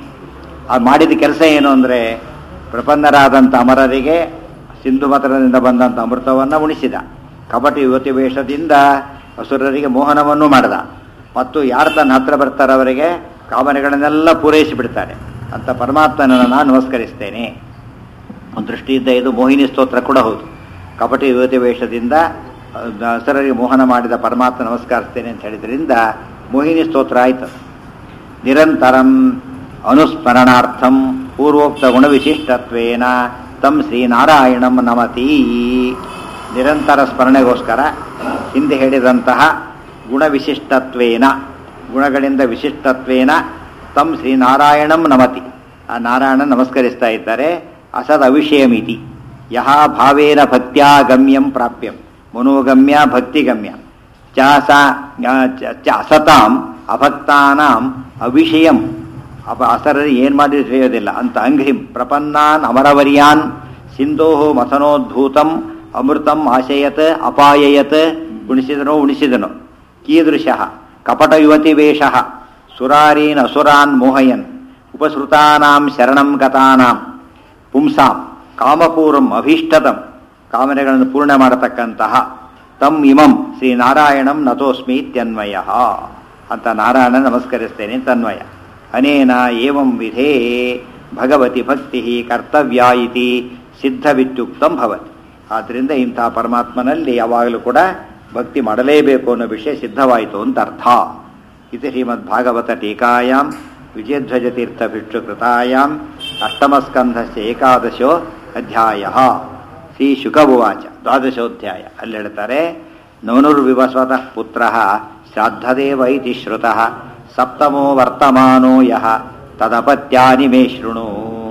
ಆ ಮಾಡಿದ ಕೆಲಸ ಏನು ಅಂದರೆ ಪ್ರಪನ್ನರಾದಂಥ ಅಮರರಿಗೆ ಸಿಂಧು ಮತದಿಂದ ಬಂದಂಥ ಅಮೃತವನ್ನು ಉಣಿಸಿದ ಕಪಟಿ ಯುವತಿ ವೇಷದಿಂದ ಅಸುರರಿಗೆ ಮೋಹನವನ್ನು ಮಾಡಿದ ಮತ್ತು ಯಾರು ತನ್ನ ಹತ್ರ ಬರ್ತಾರೆ ಅವರಿಗೆ ಕಾಮನೆಗಳನ್ನೆಲ್ಲ ಪೂರೈಸಿ ಬಿಡ್ತಾರೆ ಅಂತ ಪರಮಾತ್ಮನನ್ನು ನಾನು ನಮಸ್ಕರಿಸ್ತೇನೆ ಒಂದು ದೃಷ್ಟಿಯಿಂದ ಇದು ಮೋಹಿನಿ ಸ್ತೋತ್ರ ಕೂಡ ಹೌದು ಕಪಟಿ ಯುವತಿ ವೇಷದಿಂದ ಅಸುರರಿಗೆ ಮೋಹನ ಮಾಡಿದ ಪರಮಾತ್ಮ ನಮಸ್ಕರಿಸ್ತೇನೆ ಅಂತ ಹೇಳಿದ್ರಿಂದ ಮೋಹಿನಿ ಸ್ತೋತ್ರ ಆಯ್ತು ನಿರಂತರಂ ಅನುಸ್ಮರಣಾರ್ಥಂ ಪೂರ್ವೋಕ್ತ ಗುಣವಿಶಿಷ್ಟತ್ವೇನ ತಂ ಶ್ರೀನಾರಾಯಣಂ ನಮತಿ ನಿರಂತರ ಸ್ಮರಣೆಗೋಸ್ಕರ ಹಿಂದೆ ಹೇಳಿದಂತಹ ಗುಣವಿಶಿಷ್ಟತ್ವೇನ ಗುಣಗಳಿಂದ ವಿಶಿಷ್ಟತ್ವೇನ ತಂ ಶ್ರೀನಾರಾಯಣಂ ನಮತಿ ಆ ನಾರಾಯಣ ನಮಸ್ಕರಿಸ್ತಾ ಇದ್ದಾರೆ ಅಸದ್ ಅವಿಷಯಮಿತಿ ಯಹ ಭಾವೇನ ಭಕ್ತ್ಯಾ ಗಮ್ಯಂ ಪ್ರಾಪ್ಯಂ ಮನೋಗಮ್ಯ ಭಕ್ತಿಗಮ್ಯ ಚ ಸ ಚ- ಚ ಅಸತಾಂ ಅಭಕ್ತಾನಾಂ ಅವಿಷಯಂ ಅಪ ಅಸರರಿ ಏನು ಮಾಡಿದ್ರು ತಿಳಿಯೋದಿಲ್ಲ ಅಂತ ಅಂಘ್ರಿಂ ಪ್ರಪನ್ನಾನ್ ಅಮರವರ್ಯಾನ್ ಸಿಂಧೋ ಮಥನೋದ್ಭೂತಂ ಅಮೃತಂ ಆಶಯತ್ ಅಪಾಯಯತ್ ಉಣಿಸಿದನೋ ಉಣಿಸಿದನು ಕೀದೃಶ ಕಪಟ ಯುವತಿ ವೇಷ ಸುರಾರೀನ್ ಅಸುರಾನ್ ಮೋಹಯನ್ ಉಪಸೃತಾನಾಂ ಶರಣಂ ಗತಾನಾಂ ಪುಂಸಾಂ ಕಾಮಪೂರ್ವಂ ಅಭೀಷ್ಟತಂ ಕಾಮನೆಗಳನ್ನು ಪೂರ್ಣ ಮಾಡತಕ್ಕಂತಹ ತಮ್ ಇಮಂ ಶ್ರೀ ನಾರಾಯಣಂ ನತೋಸ್ಮಿ ಇತ್ಯನ್ವಯ ಅಂತ ನಾರಾಯಣ ನಮಸ್ಕರಿಸ್ತೇನೆ ತನ್ವಯ ಅನೇನ ಏವಂ ವಿಧೇ ಭಗವತಿ ಭಕ್ತಿ ಕರ್ತವ್ಯ ಇತಿ ಸಿದ್ಧವಿತ್ಯುಕ್ತಂ ಭವತಿ ಆದ್ದರಿಂದ ಇಂತಹ ಪರಮಾತ್ಮನಲ್ಲಿ ಯಾವಾಗಲೂ ಕೂಡ ಭಕ್ತಿ ಮಾಡಲೇಬೇಕು ಅನ್ನೋ ವಿಷಯ ಸಿದ್ಧವಾಯಿತು ಅಂತ ಅರ್ಥ ಇದು ಶ್ರೀಮದ್ ಭಾಗವತ ಟೀಕಾಯಾಂ ವಿಜಯಧ್ವಜತೀರ್ಥ ಭಿಕ್ಷುಕೃತಾಯಾಂ ಅಷ್ಟಮಸ್ಕಂಧಸ್ಯ ಏಕಾದಶೋ ಅಧ್ಯಾಯ ಶ್ರೀ ಶುಕಭುವಾಚ ದ್ವಾದಶೋಧ್ಯಾಯ ಅಲ್ಲಿ ಹೇಳ್ತಾರೆ ನವನುರ್ವಿವಸ್ವತಃ ಪುತ್ರ ಶ್ರಾದ್ದದೇವ ಇತಿ ಶ್ರುತಃ ಸಪ್ತಮೋ ವರ್ತಮಾನೋ ಯಹ ತದಪತ್ಯಾನಿ ಮೇ ಶೃಣು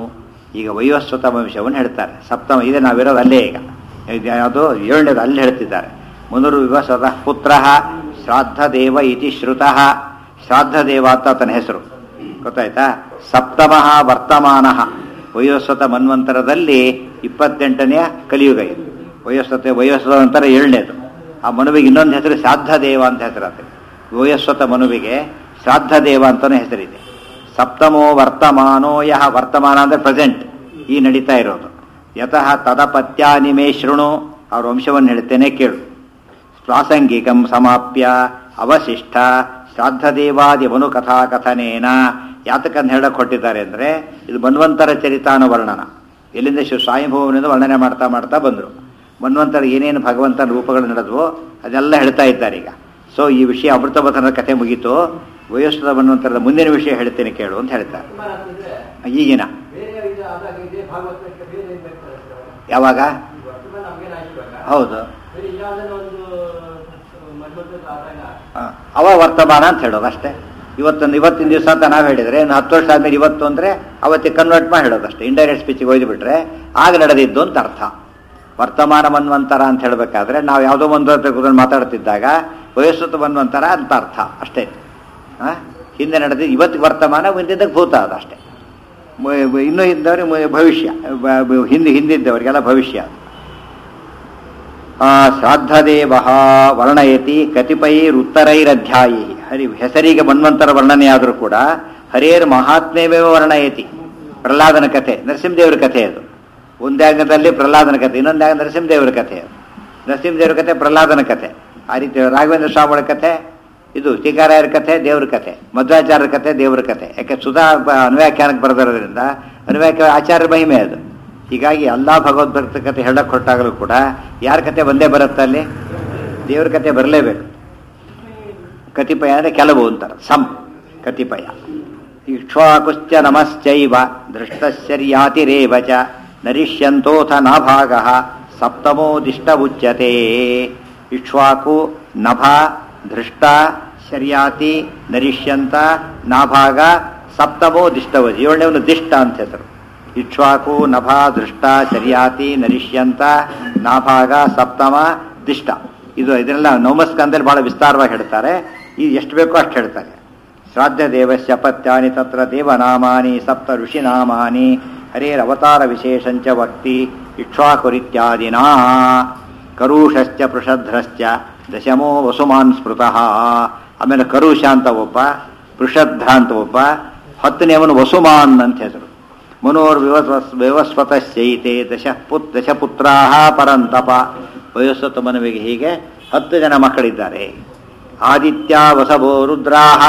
ಈಗ ವೈವಸ್ವತ ವಂಶವನ್ನು ಹೇಳ್ತಾರೆ ಸಪ್ತಮ ಇದೆ ನಾವಿರೋದು ಅಲ್ಲೇ ಈಗ ಇದು ಯಾವುದು ಏಳನೇದು ಅಲ್ಲಿ ಹೇಳ್ತಿದ್ದಾರೆ ಮುನುರ್ವಿವಸ್ವತಃ ಪುತ್ರ ಶ್ರಾದ್ದದೇವ ಇತಿ ಶ್ರುತಃ ಶ್ರಾದ್ದದೇವ ಅಂತ ಆತನ ಹೆಸರು ಗೊತ್ತಾಯ್ತಾ ಸಪ್ತಮ ವರ್ತಮಾನ ವಯೋಸ್ವತ ಮನ್ವಂತರದಲ್ಲಿ ಇಪ್ಪತ್ತೆಂಟನೆಯ ಕಲಿಯುಗ ಇದು ವಯೋಸ್ವತೆ ವಯೋಸ್ವತ ನಂತರ ಏಳನೇದು ಆ ಮನುವಿಗೆ ಇನ್ನೊಂದು ಹೆಸರು ಶ್ರಾದ್ದ ದೇವ ಅಂತ ಹೆಸರಾಗ್ತದೆ ವಯೋಸ್ವತ ಮನುವಿಗೆ ಶ್ರಾದ್ದ ದೇವ ಅಂತಲೇ ಹೆಸರಿದೆ ಸಪ್ತಮೋ ವರ್ತಮಾನೋ ಯಹ ವರ್ತಮಾನ ಅಂದರೆ ಪ್ರೆಸೆಂಟ್ ಈ ನಡೀತಾ ಇರೋದು ಯತಃ ತದಪತ್ಯಾನಿಮೇ ಶೃಣು ಅವ್ರ ವಂಶವನ್ನು ಹೇಳ್ತೇನೆ ಕೇಳು ಪ್ರಾಸಂಗಿಕಂ ಸಮಾಪ್ಯ ಅವಶಿಷ್ಟ ಶ್ರಾದ್ದದೇವಾದಿ ಮನು ಕಥಾ ಕಥನೇನ ಯಾತಕಂತ ಹೇಳಕ್ ಹೊಟ್ಟಿದ್ದಾರೆ ಅಂದರೆ ಇದು ಮನ್ವಂತರ ಚರಿತಾನು ವರ್ಣನ ಎಲ್ಲಿಂದ ಶಿವ ಸ್ವಯಂಭವನಿಂದ ವರ್ಣನೆ ಮಾಡ್ತಾ ಮಾಡ್ತಾ ಬಂದರು ಮನ್ವಂತರ ಏನೇನು ಭಗವಂತನ ರೂಪಗಳು ನಡೆದವೋ ಅದೆಲ್ಲ ಹೇಳ್ತಾ ಇದ್ದಾರೆ ಈಗ ಸೊ ಈ ವಿಷಯ ಅಮೃತಮಥನ ಕಥೆ ಮುಗೀತು ವಯಸ್ಸದ ಮನ್ವಂತರದ ಮುಂದಿನ ವಿಷಯ ಹೇಳ್ತೇನೆ ಕೇಳು ಅಂತ ಹೇಳ್ತಾರೆ ತೀರ್ಮಾನ ಅಂತಂದ್ರೆ ಈಗಿನ ಬೇರೆ ಇದು ಆದಾಗ ಇದೇ ಭಾಗವತಕ್ಕೆ ಬೇರೆ ಏನ್ ಬೇಕಾದ್ರೆ ಸರ್? ಯಾವಾಗ ಈ ವರ್ತಮಾನ ನಮ್ಗೇನಾಯ್ತು ಇವಾಗ? ಹೌದು ಬೇರೆ ಇನ್ಯಾವುದನ್ನ ಒಂದು ಮಧ್ಯವರ್ತಿ ಆದಾಗ ಆ, ಅವ ವರ್ತಮಾನ ಅಂತ ಹೇಳೋದು ಅಷ್ಟೇ ಇವತ್ತೊಂದು ಇವತ್ತಿನ ದಿವಸ ಅಂತ ನಾವು ಹೇಳಿದ್ರೆ ಇನ್ನು ಹತ್ತು ವರ್ಷ ಆದ್ಮೇಲೆ ಇವತ್ತು ಅಂದ್ರೆ ಅವತ್ತಿಗೆ ಕನ್ವರ್ಟ್ ಮಾಡಿ ಹೇಳೋದು ಅಷ್ಟೇ ಇಂಡೈರೆಕ್ಟ್ ಸ್ಪೀಚಿಗೆ ಒಯ್ದು ಬಿಟ್ರೆ ಆಗ ನಡೆದಿದ್ದು ಅಂತ ಅರ್ಥ ವರ್ತಮಾನ ಮನ್ವಂತರ ಅಂತ ಹೇಳಬೇಕಾದ್ರೆ ನಾವು ಯಾವುದೋ ಒಂದು ಕೂತ್ಕೊಂಡು ಮಾತಾಡ್ತಿದ್ದಾಗ ವಯಸ್ಸು ಮನ್ವಂತರ ಅಂತ ಅರ್ಥ ಅಷ್ಟೇ ಆ? ಹಿಂದೆ ನಡೆದಿದ್ದು ಇವತ್ತಿಗೆ ವರ್ತಮಾನ ಮುಂದಿದ್ದಕ್ಕೆ ಭೂತ ಅದು ಅಷ್ಟೇ ಮು- ಮು- ಇನ್ನೂ ಇದ್ದವ್ರಿಗೆ ಮು- ಭವಿಷ್ಯ ಬ- ಬ- ಹಿಂದೆ ಹಿಂದಿದ್ದವರಿಗೆಲ್ಲ ಭವಿಷ್ಯ ಅದು ಆ, ಶ್ರಾದ್ದದೇವ ವರ್ಣಯತಿ ಕತಿಪೈರುತ್ತರೈರಧ್ಯಾಯಿ ಹರಿ ಹೆಸರಿಗೆ ಮನ್ವಂತರ ವರ್ಣನೆಯಾದರೂ ಕೂಡ ಹರೇರ್ ಮಹಾತ್ಮೇವೇ ವರ್ಣಯತಿ ಪ್ರಹ್ಲಾದನ ಕಥೆ ನರಸಿಂಹದೇವರ ಕಥೆ ಅದು ಒಂದೇ ಅಂಗದಲ್ಲಿ ಪ್ರಹ್ಲಾದನ ಕಥೆ ಇನ್ನೊಂದೇ ಅಂಗ ನರಸಿಂಹದೇವರ ಕಥೆ ಅದು ನರಸಿಂಹದೇವರ ಕಥೆ ಪ್ರಹ್ಲಾದನ ಕಥೆ ಆ ರೀತಿ ರಾಘವೇಂದ್ರ ಸ್ವಾಮಿಗಳ ಕಥೆ ಇದು ಟೀಕಾರಾಯರ ಕಥೆ ದೇವ್ರ ಕಥೆ ಮಧ್ವಾಚಾರ್ಯರ ಕಥೆ ದೇವ್ರ ಕಥೆ ಯಾಕೆ ಸುಧಾ ಬ- ಅನ್ವ್ಯಾಖ್ಯಾನಕ್ಕೆ ಬರೆದಿರೋದ್ರಿಂದ ಅನ್ವ್ಯಾಖ್ಯ ಆಚಾರ್ಯ ಮಹಿಮೆ ಅದು ಹೀಗಾಗಿ ಎಲ್ಲ ಭಗವದ್ಭಕ್ತ ಕಥೆ ಹೇಳಕ್ ಹೊರಟಾಗಲೂ ಕೂಡ ಯಾರ ಕಥೆ ಒಂದೇ ಬರುತ್ತೆ ಅಲ್ಲಿ ದೇವ್ರ ಕಥೆ ಬರಲೇಬೇಕು ಕತಿಪಯ ಅಂದರೆ ಕೆಲವು ಅಂತಾರೆ ಸಮ್ ಕತಿಪಯ ಇಕ್ಷ್ವಾಕುಶ್ಚ ನಮಶ್ಚೈವ ದೃಷ್ಟಶ್ಚರ್ಯಾತಿರೇವ ಚ ನರಿಷ್ಯಂತೋಥ ನಾಭಾಗ ಸಪ್ತಮೋ ದಿಷ್ಟ ಉಚ್ಯತೆ ಇಕ್ಷ್ವಾಕು ನಭ ಧೃಷ್ಟ ಶರ್ಯಾತಿ ನರಿಷ್ಯಂತ ನಾಭಾಗ ಸಪ್ತಮೋ ದಿಷ್ಟವ ಏಳನೇವನು ದಿಷ್ಟ ಅಂತ ಹೆಸರು ಇಕ್ಷ್ವಾಕು ನಭ ಧೃಷ್ಟ ಶರ್ಯಾತಿ ನರಿಷ್ಯಂತ ನಾಭಾಗ ಸಪ್ತಮ ದಿಷ್ಟ ಇದು ಇದನ್ನೆಲ್ಲ ನವಮಸ್ಕಂದಲ್ಲಿ ಬಹಳ ವಿಸ್ತಾರವಾಗಿ ಹೇಳ್ತಾರೆ ಇದು ಎಷ್ಟು ಬೇಕೋ ಅಷ್ಟು ಹೇಳ್ತಾರೆ ಶ್ರಾದ್ದ ದೇವಸ್ಯ ಪತ್ಯಾನಿ ತತ್ರ ದೇವನಾಮಾನಿ ಸಪ್ತ ಋಷಿನಾಮಾನಿ ಹರೇರವತಾರ ವಿಶೇಷಂಚ ವಕ್ತಿ ಇಕ್ಷ್ವಾಕುರಿತ್ಯಾದಿನಾ ಕರುಷಶ್ಚ ಪೃಷಧ್ರಶ್ಚ ದಶಮೋ ವಸುಮಾನ್ ಸ್ಮೃತಃ ಆಮೇಲೆ ಕರುಷ ಅಂತ ಒಬ್ಬ ಪೃಷಧ್ರ ಅಂತ ಒಬ್ಬ ಹತ್ತನೇವನು ವಸುಮಾನ್ ಅಂತ ಹೆಸರು ಮನೋರ್ ವಿವಸ್ವಸ್ ವಿವಸ್ವತಶ್ಚೈತೆ ದಶ ಪುತ್ ದಶಪುತ್ರಾ ಪರಂತಪ ವಯಸ್ಸತ್ತು ಮನುವಿಗೆ ಹೀಗೆ ಹತ್ತು ಜನ ಮಕ್ಕಳಿದ್ದಾರೆ ಆದಿತ್ಯ ವಸವೋ ರುದ್ರಾಹ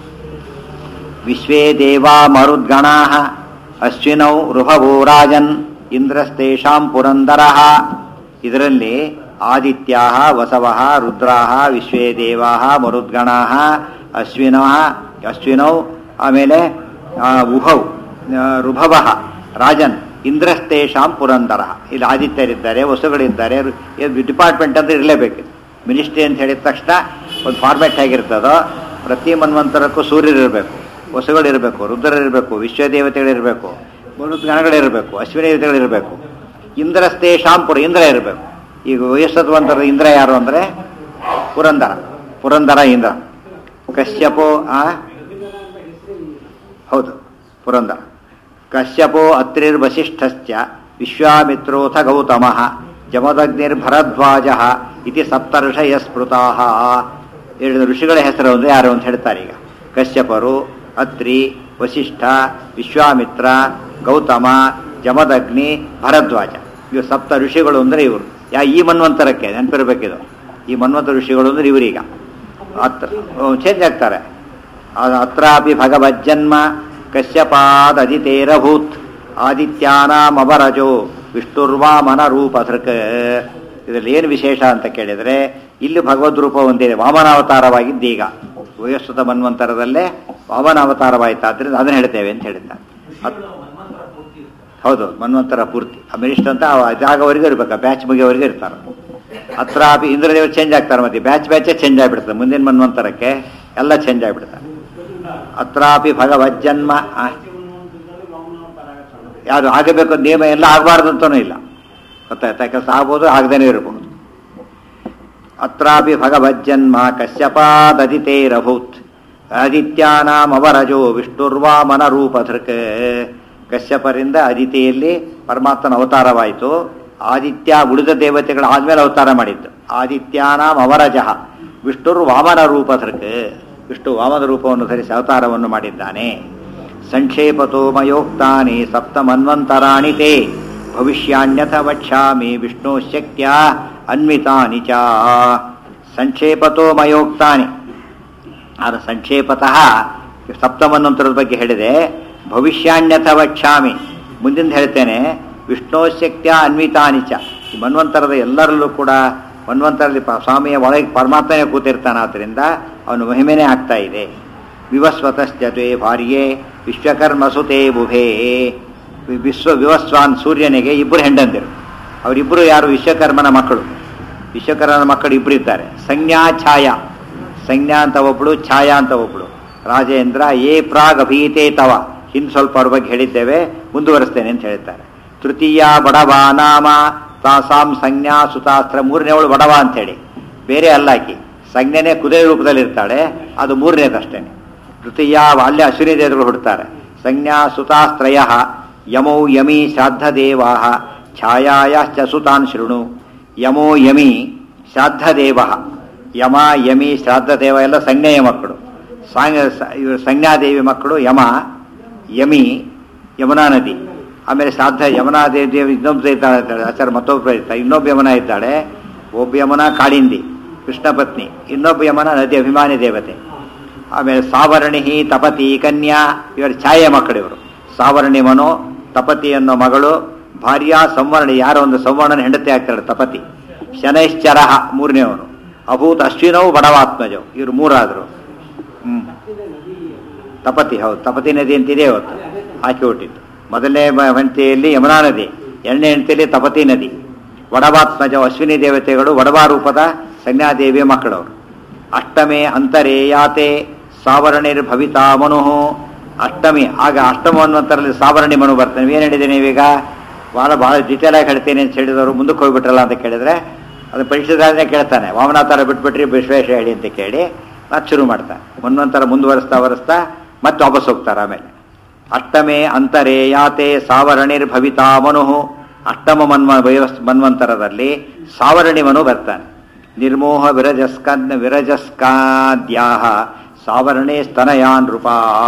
ವಿಶ್ವೇ ದೇವಾ ಮರುದ್ಗಣಾ ಅಶ್ವಿನೌ ರುಹವೋ ರಾಜನ್ ಇಂದ್ರಸ್ತೇಷಾಂ ಪುರಂದರಃ ಇದರಲ್ಲಿ ಆದಿತ್ಯ ವಸವ ರುದ್ರಾ ವಿಶ್ವೇ ದೇವಾ ಮರುದ್ಗಣಾ ಅಶ್ವಿನಃ ಅಶ್ವಿನೌ ಆಮೇಲೆ ಆ, ಉಭೌ ಆ, ರುಭವ ರಾಜನ್ ಇಂದ್ರಸ್ತೇಷಾಂ ಪುರಂದರ ಇಲ್ಲಿ ಆದಿತ್ಯರಿದ್ದಾರೆ ವಸುಗಳಿದ್ದಾರೆ ಡಿಪಾರ್ಟ್ಮೆಂಟ್ ಅಂತ ಇರಲೇಬೇಕು ಮಿನಿಸ್ಟ್ರಿ ಅಂತ ಹೇಳಿದ ತಕ್ಷಣ ಒಂದು ಫಾರ್ಮ್ಯಾಟ್ ಹೇಗಿರ್ತದೋ ಪ್ರತಿ ಮನ್ವಂತರಕ್ಕೂ ಸೂರ್ಯರಿರಬೇಕು ವಸುಗಳಿರಬೇಕು ರುದ್ರರಿರಬೇಕು ವಿಶ್ವದೇವತೆಗಳಿರಬೇಕು ಗಣಗಳಿರಬೇಕು ಅಶ್ವಿನಿ ದೇವತೆಗಳಿರಬೇಕು ಇಂದ್ರಸ್ತೇಷಾಂ ಪುರ ಇಂದ್ರ ಇರಬೇಕು ಈಗ ವಯಸ್ಸತ್ವಂತರ ಇಂದ್ರ ಯಾರು ಅಂದರೆ ಪುರಂದರ ಪುರಂದರ ಇಂದ್ರ ಕಶ್ಯಪೋ ಆ ಹೌದು ಪುರಂದರ ಕಶ್ಯಪೋ ಅತ್ರಿರ್ವಸಿಷ್ಠಶ್ಚ ವಿಶ್ವಾಮಿತ್ರೋಥ ಗೌತಮ ಜಮದಗ್ನಿರ್ಭರದ್ವಾಜ ಇತಿ ಸಪ್ತಋಷಯ ಸ್ಮೃತಾ ಎರಡು ಋಷಿಗಳ ಹೆಸರು ಅಂದರೆ ಯಾರು ಅಂತ ಹೇಳ್ತಾರೆ ಈಗ ಕಶ್ಯಪರು ಅತ್ರಿ ವಸಿಷ್ಠ ವಿಶ್ವಾಮಿತ್ರ ಗೌತಮ ಜಮದಗ್ನಿ ಭರದ್ವಾಜ ಇವು ಸಪ್ತ ಋಷಿಗಳು ಅಂದರೆ ಇವರು ಯಾ ಈ ಮನ್ವಂತರಕ್ಕೆ ನೆನಪಿರ್ಬೇಕಿದು ಈ ಮನ್ವಂತ ಋಷಿಗಳು ಅಂದರೆ ಇವರೀಗ ಅತ್ರ ಚೇಂಜ್ ಆಗ್ತಾರೆ ಆ- ಅತ್ರಾಪಿ ಭಗವಜ್ಜನ್ಮ ಕಶ್ಯಪಾದದಿತೇರಭೂತ್ ಆದಿತ್ಯಾನಾಮವರಜೋ ವಿಷ್ಣುರ್ವಾಮನ ರೂಪಧೃಕ್ ಇದರಲ್ಲಿ ಏನು ವಿಶೇಷ ಅಂತ ಕೇಳಿದರೆ ಇಲ್ಲಿ ಭಗವದ್ ರೂಪ ಹೊಂದಿದೆ ವಾಮನಾವತಾರವಾಗಿದ್ದೀಗ ವಯಸ್ಸುತ ಮನ್ವಂತರದಲ್ಲೇ ವಾಮನಾವತಾರವಾಯಿತು ಆದ್ದರಿಂದ ಅದನ್ನು ಹೇಳ್ತೇವೆ ಅಂತ ಹೇಳಿದ್ದ ಅತ್- ಹೌದು ಮನ್ವಂತರ ಪೂರ್ತಿ ಅಮಿನಿಸ್ಟ್ ಅಂತ ಅವ ಜಾಗವರೆಗೂ ಇರ್ಬೇಕು ಬ್ಯಾಚ್ ಮುಗಿಯವರೆಗೂ ಇರ್ತಾರೆ ಅತ್ರಾಪಿ ಇಂದ್ರದೇವರು ಚೇಂಜ್ ಆಗ್ತಾರೆ ಮತ್ತೆ ಬ್ಯಾಚ್ ಬ್ಯಾಚೇ ಚೇಂಜ್ ಆಗಿಬಿಡ್ತದೆ ಮುಂದಿನ ಮನ್ವಂತರಕ್ಕೆ ಎಲ್ಲ ಚೇಂಜ್ ಆಗಿಬಿಡ್ತಾರೆ ಅತ್ರಾಪಿ ಭಗವಜ್ಜನ್ಮ ಆ, ಯಾವುದು ಆಗಬೇಕು ನಿಯಮ ಎಲ್ಲ ಆಗಬಾರ್ದು ಅಂತನೂ ಇಲ್ಲ ಗೊತ್ತಾಯ್ತಾ ಕೆಲಸ ಆಗ್ಬೋದು ಆಗದೇನೆ ಇರಬಹುದು ಅತ್ರಾಪಿ ಭಗವಜ್ಜನ್ಮ ಕಶ್ಯಪಾದದಿತೇರಭೂತ್ ಆದಿತ್ಯಾನಾಮವರಜೋ ವಿಷ್ಣುರ್ವಾಮನ ರೂಪಧೃಕ್ ಕಶ್ಯಪರಿಂದ ಅದಿತಿಯಲ್ಲಿ ಪರಮಾತ್ಮನ ಅವತಾರವಾಯಿತು ಆದಿತ್ಯ ಉಳಿದ ದೇವತೆಗಳು ಆದ್ಮೇಲೆ ಅವತಾರ ಮಾಡಿದ್ದು ಆದಿತ್ಯಾನಾಂ ಅವರಜಃ ವಿಷ್ಣುರ್ ವಾಮನ ರೂಪಧೃಕ್ ವಿಷ್ಣು ವಾಮನ ರೂಪವನ್ನು ಧರಿಸಿ ಅವತಾರವನ್ನು ಮಾಡಿದ್ದಾನೆ ಸಂಕ್ಷೇಪತೋ ಮಯೋಕ್ತಾನಿ ಸಪ್ತಮನ್ವಂತರಾಣಿ ತೇ ಭವಿಷ್ಯಾಣ್ಯಥ ವಕ್ಷ್ಯಾಮಿ ವಿಷ್ಣು ಶಕ್ತ್ಯ ಅನ್ವಿತಾನಿ ಚ ಸಂಕ್ಷೇಪತೋ ಮಯೋಕ್ತಾನಿ ಆದ ಸಂಕ್ಷೇಪತಃ ಸಪ್ತಮನ್ವಂತರದ ಬಗ್ಗೆ ಹೇಳಿದೆ ಭವಿಷ್ಯಾಣ್ಯಥ ವಕ್ಷ್ಯಾಮಿ ಮುಂದಿಂದ ಹೇಳ್ತೇನೆ ವಿಷ್ಣು ಶಕ್ತ್ಯ ಅನ್ವಿತಾನಿ ಚ ಈ ಮನ್ವಂತರದ ಎಲ್ಲರಲ್ಲೂ ಕೂಡ ಮನ್ವಂತರಲ್ಲಿ ಪ- ಸ್ವಾಮಿಯ ಒಳಗೆ ಪರಮಾತ್ಮನೇ ಕೂತಿರ್ತಾನೆ ಆದ್ದರಿಂದ ಅವನು ಮಹಿಮೆನೇ ಆಗ್ತಾ ಇದೆ ವಿವಸ್ವತಶ್ಚತೆ ಭಾರ್ಯೆ ವಿಶ್ವಕರ್ಮ ಸುತೆ ಬುಭೇ ವಿ- ವಿಶ್ವ ವಿವಸ್ವಾನ್ ಸೂರ್ಯನಿಗೆ ಇಬ್ಬರು ಹೆಂಡಂದಿರು ಅವರಿಬ್ಬರು ಯಾರು ವಿಶ್ವಕರ್ಮನ ಮಕ್ಕಳು ವಿಶ್ವಕರ್ಮನ ಮಕ್ಕಳು ಇಬ್ಬರು ಇದ್ದಾರೆ ಸಂಜ್ಞಾ ಛಾಯಾ ಸಂಜ್ಞಾ ಅಂತ ಒಬ್ಳು ಛಾಯಾ ಅಂತ ಒಬ್ಳು ರಾಜೇಂದ್ರ ಏ ಪ್ರಾಗ್ ಅಭೀತೆ ತವ ಹಿಂದೆ ಸ್ವಲ್ಪ ಅವ್ರ ಬಗ್ಗೆ ಹೇಳಿದ್ದೇವೆ ಮುಂದುವರಿಸ್ತೇನೆ ಅಂತ ಹೇಳ್ತಾರೆ ತೃತೀಯ ಬಡವ ನಾಮ ತಾಸಾಂ ಸಂಜ್ಞಾ ಸುತಾಸ್ತ್ರ ಮೂರನೇವಳು ಬಡವ ಅಂತೇಳಿ ಬೇರೆ ಅಲ್ಲಾಕಿ ಸಂಜ್ಞೆನೇ ಕುದುರೆ ರೂಪದಲ್ಲಿ ಇರ್ತಾಳೆ ಅದು ಮೂರನೇದಷ್ಟೇ ತೃತೀಯ ಅಲ್ಲೇ ಅಶ್ವಿನಿ ದೇವರುಗಳು ಹುಡ್ತಾರೆ ಸಂಜ್ಞಾ ಸುತಾಸ್ತ್ರಯ ಯಮೌ ಯಮಿ ಶ್ರಾದ್ದ ದೇವಾ ಛಾಯಾಯಾಶ್ಚ ಸುತಾನ್ ಶೃಣು ಯಮೋ ಯಮಿ ಶ್ರಾದ್ದ ದೇವ ಯಮ ಯಮಿ ಶ್ರಾದ್ದ ದೇವ ಎಲ್ಲ ಸಂಜ್ಞೆಯ ಮಕ್ಕಳು ಸಾಂಗ ಇವರು ಸಂಜ್ಞಾದೇವಿ ಮಕ್ಕಳು ಯಮ ಯಮಿ ಯಮುನಾ ನದಿ ಆಮೇಲೆ ಶ್ರಾದ್ದ ಯಮುನಾ ದೇವಿ ಇನ್ನೊಬ್ಬ ಇದ್ದಾಳೆ ಅಂತಾಳೆ ಆಚಾರ ಮತ್ತೊಬ್ಬ ಇರ್ತಾಳೆ ಇನ್ನೊಬ್ಬ ಯಮುನ ಇದ್ದಾಳೆ ಒಬ್ಬ ಯಮುನ ಕಾಳಿಂದಿ ಕೃಷ್ಣ ಪತ್ನಿ ಇನ್ನೊಬ್ಬ ಯಮನ ನದಿ ಅಭಿಮಾನಿ ದೇವತೆ ಆಮೇಲೆ ಸಾವರ್ಣಿ ತಪತಿ ಕನ್ಯಾ ಇವರ ಛಾಯೆ ಮಕ್ಕಳು ಇವರು ಸಾವರ್ಣಿ ಮನು ತಪತಿ ಅನ್ನೋ ಮಗಳು ಭಾರ್ಯ ಸಂವರ್ಣಿ ಯಾರೋ ಒಂದು ಸಂವರ್ಣನ ಹೆಂಡತಿ ಆಗ್ತಾಳೆ ತಪತಿ ಶನೈಶ್ಚರ ಮೂರನೇವನು ಅಭೂತ್ ಅಶ್ವಿನವು ಬಡವಾತ್ಮಜವು ಇವರು ಮೂರಾದರು ಹ್ಮ್ ತಪತಿ ಹೌದು ತಪತಿ ನದಿ ಅಂತಿದೆ ಇವತ್ತು ಹಾಕಿ ಹುಟ್ಟಿದ್ದು ಮೊದಲನೇ ಬ- ಹೆಂಡತಿಯಲ್ಲಿ ಯಮುನಾ ನದಿ ಎರಡನೇ ಹೆಂಡತಿಯಲ್ಲಿ ತಪತಿ ನದಿ ವಡವಾತ್ಮಜ ಅಶ್ವಿನಿ ದೇವತೆಗಳು ವಡವಾ ರೂಪದ ಸಂಜ್ಞಾದೇವಿಯ ಮಕ್ಕಳವರು ಅಷ್ಟಮೇ ಅಂತರೇ ಯಾತೆ ಸಾವರ್ಣಿರ್ ಭವಿತಾ ಮನು ಅಷ್ಟಮಿ ಆಗ ಅಷ್ಟಮ ಅನ್ನುವಂಥರಲ್ಲಿ ಸಾವರ್ಣಿ ಮನು ಬರ್ತಾನೆ ಏನು ಹೇಳಿದೆ ನೀವೀಗ ಭಾಳ ಭಾಳ ಡೀಟೇಲ್ ಆಗಿ ಹೇಳ್ತೇನೆ ಅಂತ ಹೇಳಿದವರು ಮುಂದಕ್ಕೆ ಹೋಗ್ಬಿಟ್ರಲ್ಲ ಅಂತ ಕೇಳಿದ್ರೆ ಅದು ಪರೀಕ್ಷೆದಾರನೇ ಕೇಳ್ತಾನೆ ವಾಮನಾಥರ ಬಿಟ್ಬಿಟ್ರಿ ವಿಶ್ವೇಶ ಹೇಳಿ ಅಂತ ಕೇಳಿ ಮತ್ತೆ ಶುರು ಮಾಡ್ತಾನೆ ಮುನ್ನೊಂಥರ ಮುಂದುವರಿಸ್ತಾ ವರಿಸ್ತಾ ಮತ್ತೆ ವಾಪಸ್ ಹೋಗ್ತಾರೆ ಆಮೇಲೆ ಅಷ್ಟಮೇ ಅಂತರೇ ಯಾತೆ ಸಾವರಣಿರ್ ಭವಿತಾ ಮನು ಅಷ್ಟಮ ಮನ್ವ ವಯಸ್ ಮನ್ವಂತರದಲ್ಲಿ ಸಾವರಣಿ ಮನು ಬರ್ತಾನೆ ನಿರ್ಮೋಹ ವಿರಜಸ್ಕ ವಿರಜಸ್ಕಾದ್ಯಾಹ ಸಾವರಣೆ ಸ್ತನಯಾ ನೃಪ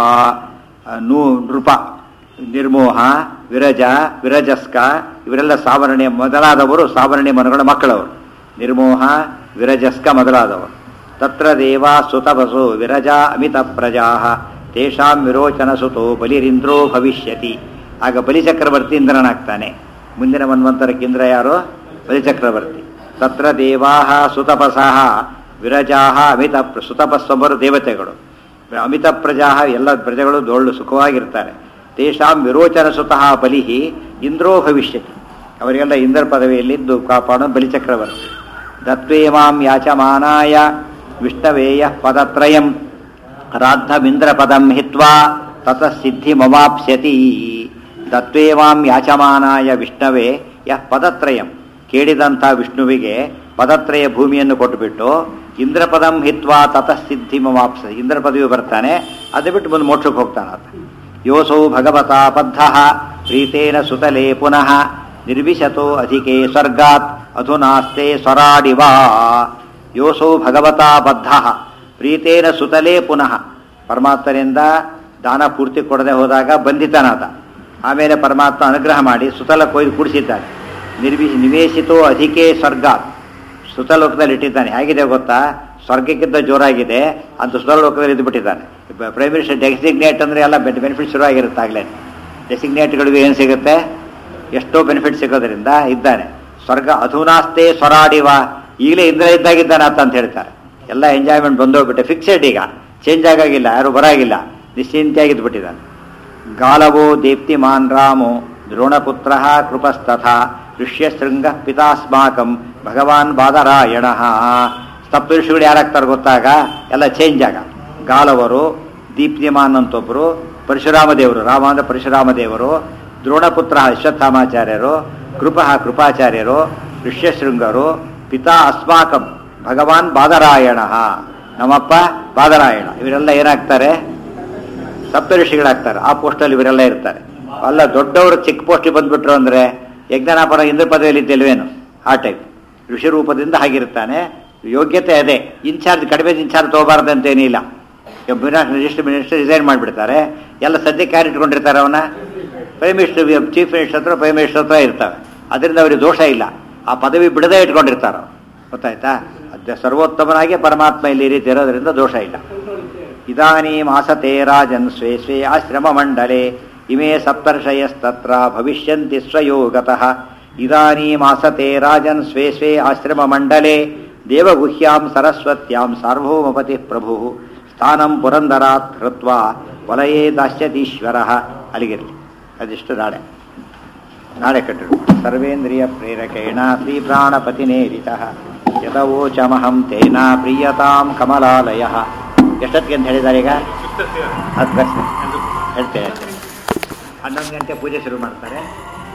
ನೂ ನೃಪ ನಿರ್ಮೋಹ ವಿರಜ ವಿರಜಸ್ಕ ಇವರೆಲ್ಲ ಸಾವರಣೆ ಮೊದಲಾದವರು ಸಾವರಣೆ ಮನುಗಳ ಮಕ್ಕಳವರು ನಿರ್ಮೋಹ ವಿರಜಸ್ಕ ಮೊದಲಾದವರು ತತ್ರ ದೇವ ಸುತಪಸು ವಿರಜ ಅಮಿತ ಪ್ರಜಾ ತೇಷಾಂ ವಿರೋಚನ ಸುತೋ ಬಲಿರಿಂದ್ರೋ ಭವಿಷ್ಯತಿ ಆಗ ಬಲಿಚಕ್ರವರ್ತಿ ಇಂದ್ರನಾಗ್ತಾನೆ ಮುಂದಿನ ಮನ್ವಂತರಕ್ಕೆ ಇಂದ್ರ ಯಾರು ಬಲಿಚಕ್ರವರ್ತಿ ತತ್ರ ದೇವಾ ಸುತಪಸಃ ವಿರಜಾ ಅಮಿತ ಪ್ರ- ಸುತಪಸ್ಸೊಬ್ಬರು ದೇವತೆಗಳು ಅಮಿತ ಪ್ರಜಾ ಎಲ್ಲ ಪ್ರಜೆಗಳು ದೊಳ್ಳು ಸುಖವಾಗಿರ್ತಾರೆ ತೇಷಾಂ ವಿರೋಚನ ಸುತಃ ಬಲಿ ಇಂದ್ರೋ ಭವಿಷ್ಯತಿ ಅವರಿಗೆಲ್ಲ ಇಂದ್ರ ಪದವಿಯಲ್ಲಿದ್ದು ಕಾಪಾಡೋ ಬಲಿಚಕ್ರವರ್ತಿ ದತ್ವೇಮಾಂ ಯಾಚಮಾನಾಯ ವಿಷ್ಣವೇಯ ಪದತ್ರಯಂ ರಾಧಮಿಂದ್ರ ಪದಂ ಹಿತ್ವಾ ತತಃ ಸಿದ್ಧಿ ಮವಾಪ್ಸ್ಯತಿ ದತ್ವೇವಾಂ ಯಾಚಮಾನಾಯ ವಿಷ್ಣವೇ ಯಃ ಪದತ್ರಯಂ ಕೇಳಿದಂಥ ವಿಷ್ಣುವಿಗೆ ಪದತ್ರಯ ಭೂಮಿಯನ್ನು ಕೊಟ್ಟುಬಿಟ್ಟು ಇಂದ್ರ ಪದಂ ಹಿತ್ವಾ ತತಃ ಸಿದ್ಧಿ ಮವಾಪ್ಸ ಇಂದ್ರ ಪದವಿ ಬರ್ತಾನೆ ಅದು ಬಿಟ್ಟು ಮುಂದೆ ಮೋಕ್ಷಕ್ಕೆ ಹೋಗ್ತಾನೆ ಆತ ಯೋಸೌ ಭಗವತಾ ಬದ್ಧ ಪ್ರೀತೇನ ಸುತಲೇ ಪುನಃ ನಿರ್ವಿಶತೋ ಅಧಿಕೆ ಸ್ವರ್ಗಾತ್ ಅಧುನಾಸ್ತೆ ಸ್ವರಾಡಿವಾ ಯೋಸೌ ಭಗವತಾ ಬದ್ಧ ಪ್ರೀತೇನ ಸುತಲೇ ಪುನಃ ಪರಮಾತ್ಮನಿಂದ ದಾನ ಪೂರ್ತಿ ಕೊಡದೆ ಹೋದಾಗ ಬಂಧಿತನಾದ ಆಮೇಲೆ ಪರಮಾತ್ಮ ಅನುಗ್ರಹ ಮಾಡಿ ಸುತಲ ಕೊಯ್ದು ಕೂಡಿಸಿದ್ದಾನೆ ನಿರ್ವಿ ನಿವೇಶಿತೋ ಅಧಿಕೆ ಸ್ವರ್ಗಾತ್ ಸುತಲೋಕದಲ್ಲಿ ಇಟ್ಟಿದ್ದಾನೆ ಹೇಗಿದೆ ಗೊತ್ತಾ ಸ್ವರ್ಗಕ್ಕಿಂತ ಜೋರಾಗಿದೆ ಅಂತ ಸುತಲೋಕದಲ್ಲಿ ಇದ್ದುಬಿಟ್ಟಿದ್ದಾನೆ ಪ್ರೈಮ್ ಮಿನಿಸ್ಟರ್ ಡೆಸಿಗ್ನೇಟ್ ಅಂದರೆ ಎಲ್ಲ ಬೆನಿಫಿಟ್ ಶುರುವಾಗಿರುತ್ತೆ ಆಗಲೇ ಡೆಸಿಗ್ನೇಟ್ಗಳಿಗೆ ಏನು ಸಿಗುತ್ತೆ ಎಷ್ಟೋ ಬೆನಿಫಿಟ್ ಸಿಗೋದ್ರಿಂದ ಇದ್ದಾನೆ ಸ್ವರ್ಗ ಅಧುನಾಸ್ತೆ ಸ್ವರಾಡಿವ ಈಗಲೇ ಇಂದ್ರ ಇದ್ದಾಗಿದ್ದಾನೆ ಅಂತ ಅಂತ ಹೇಳ್ತಾರೆ ಎಲ್ಲ ಎಂಜಾಯ್ಮೆಂಟ್ ಬಂದೋಗ್ಬಿಟ್ಟೆ ಫಿಕ್ಸೆಡ್ ಈಗ ಚೇಂಜ್ ಆಗಾಗಿಲ್ಲ ಯಾರು ಬರಾಗಿಲ್ಲ ನಿಶ್ಚಿಂತೆಯಾಗಿದ್ದುಬಿಟ್ಟಿದ್ದಾನೆ ಗಾಲವೋ ದೀಪ್ತಿಮಾನ್ ರಾಮೋ ದ್ರೋಣಪುತ್ರ ಕೃಪಸ್ತಥ ಋಷ್ಯಶೃಂಗ ಪಿತಾಸ್ಮಾಕಂ ಭಗವಾನ್ ಬಾದರಾಯಣ ಸಪ್ತಋಷಿಗಳು ಯಾರಾಗ್ತಾರೆ ಗೊತ್ತಾಗ ಎಲ್ಲ ಚೇಂಜ್ ಆಗ ಗಾಲವರು ದೀಪ್ತಿಮಾನ್ ಅಂತೊಬ್ಬರು ಪರಶುರಾಮ ದೇವರು ರಾಮ ಅಂದ್ರೆ ಪರಶುರಾಮ ದೇವರು ದ್ರೋಣಪುತ್ರ ಅಶ್ವತ್ಥಾಮಾಚಾರ್ಯರು ಕೃಪ ಕೃಪಾಚಾರ್ಯರು ಋಷ್ಯಶೃಂಗರು ಪಿತಾ ಅಸ್ಮಾಕಂ ಭಗವಾನ್ ಬಾದರಾಯಣ ನಮ್ಮಪ್ಪ ಬಾದರಾಯಣ ಇವರೆಲ್ಲ ಏನಾಗ್ತಾರೆ ಸಪ್ತಋಷಿಗಳಾಗ್ತಾರೆ ಆ ಪೋಸ್ಟಲ್ಲಿ ಇವರೆಲ್ಲ ಇರ್ತಾರೆ ಅಲ್ಲ ದೊಡ್ಡವರು ಚಿಕ್ಕ ಪೋಸ್ಟಿಗೆ ಬಂದ್ಬಿಟ್ರು ಅಂದ್ರೆ ಯಜ್ಞನಾಪನ ಇಂದ್ರ ಪದವಿಯಲ್ಲಿ ಇದ್ದಲ್ವೇನು ಆ ಟೈಪ್ ಋಷಿ ರೂಪದಿಂದ ಹಾಗಿರ್ತಾನೆ ಯೋಗ್ಯತೆ ಅದೇ ಇನ್ಚಾರ್ಜ್ ಕಡಿಮೆ ಇನ್ಚಾರ್ಜ್ ತಗೋಬಾರ್ದು ಅಂತೇನಿಲ್ಲ ಮಿನಿಸ್ಟರ್ ಮಿನಿಸ್ಟರ್ ರಿಸೈನ್ ಮಾಡಿಬಿಡ್ತಾರೆ ಎಲ್ಲ ಸದ್ಯಕ್ಕೆ ಯಾರು ಇಟ್ಕೊಂಡಿರ್ತಾರೆ ಅವನ ಪ್ರೈಮ್ ಮಿನಿಸ್ಟರ್ ಚೀಫ್ ಮಿನಿಸ್ಟರ್ ಹತ್ರ ಪ್ರೈಮ್ ಮಿನಿಸ್ಟರ್ ಹತ್ರ ಇರ್ತವೆ ಅದರಿಂದ ಅವರಿಗೆ ದೋಷ ಇಲ್ಲ ಆ ಪದವಿ ಬಿಡದೇ ಇಟ್ಕೊಂಡಿರ್ತಾರೆ ಅವ್ರು. ಗೊತ್ತಾಯ್ತಾ ಅದ ಸರ್ವೋತ್ತಮನಾಗಿ ಪರಮಾತ್ಮ ಇಲ್ಲಿ ಈ ರೀತಿ ಇರೋದ್ರಿಂದ ದೋಷ ಇಲ್ಲ ಇದಾನೀಂ ಆಸತೆ ರಾಜನ್ ಸ್ವೇ ಸ್ವೇ ಆಶ್ರಮ ಮಂಡಲೆ ಇಮೇ ಸಪ್ತರ್ಷಯಸ್ತತ್ರ ಭವಿಷ್ಯಂತಿ ಸ್ವಯೋಗತಃ ಇದಾನೀಮಾಸತೆ ರಾಜನ್ ಸ್ವೇ ಸ್ವೇ ಆಶ್ರಮ ಮಂಡಲೆ ದೇವಗುಹ್ಯಾಂ ಸರಸ್ವತ್ಯಾಂ ಸಾರ್ವಭೌಮಪತಿ ಪ್ರಭು ಸ್ಥಾನಂ ಪುರಂದರಾತ್ ಹೃತ್ವ ವಲಯೇ ದಾಸ್ಯತೀಶ್ವರ ಅಲ್ಲಿಗಿರಲಿ ಅದಿಷ್ಟು ನಾಳೆ ನಾಳೆ ಕಟ್ಟಿರು ಸರ್ವೇಂದ್ರಿಯ ಪ್ರೇರಕೇಣ ಶ್ರೀ ಪ್ರಾಣಪತಿನೇರಿತ ಯದವೋಚಮಹಂ ತೇನ ಪ್ರಿಯತಾಂ ಕಮಲಾಲಯ ಎಷ್ಟೊತ್ತಿಗೆ ಅಂತ ಹೇಳಿದ್ದಾರೆ ಈಗ ಹತ್ತು ಪ್ರಶ್ನೆ ಹೇಳ್ತೇನೆ ಹನ್ನೊಂದು ಗಂಟೆ ಪೂಜೆ ಶುರು ಮಾಡ್ತಾರೆ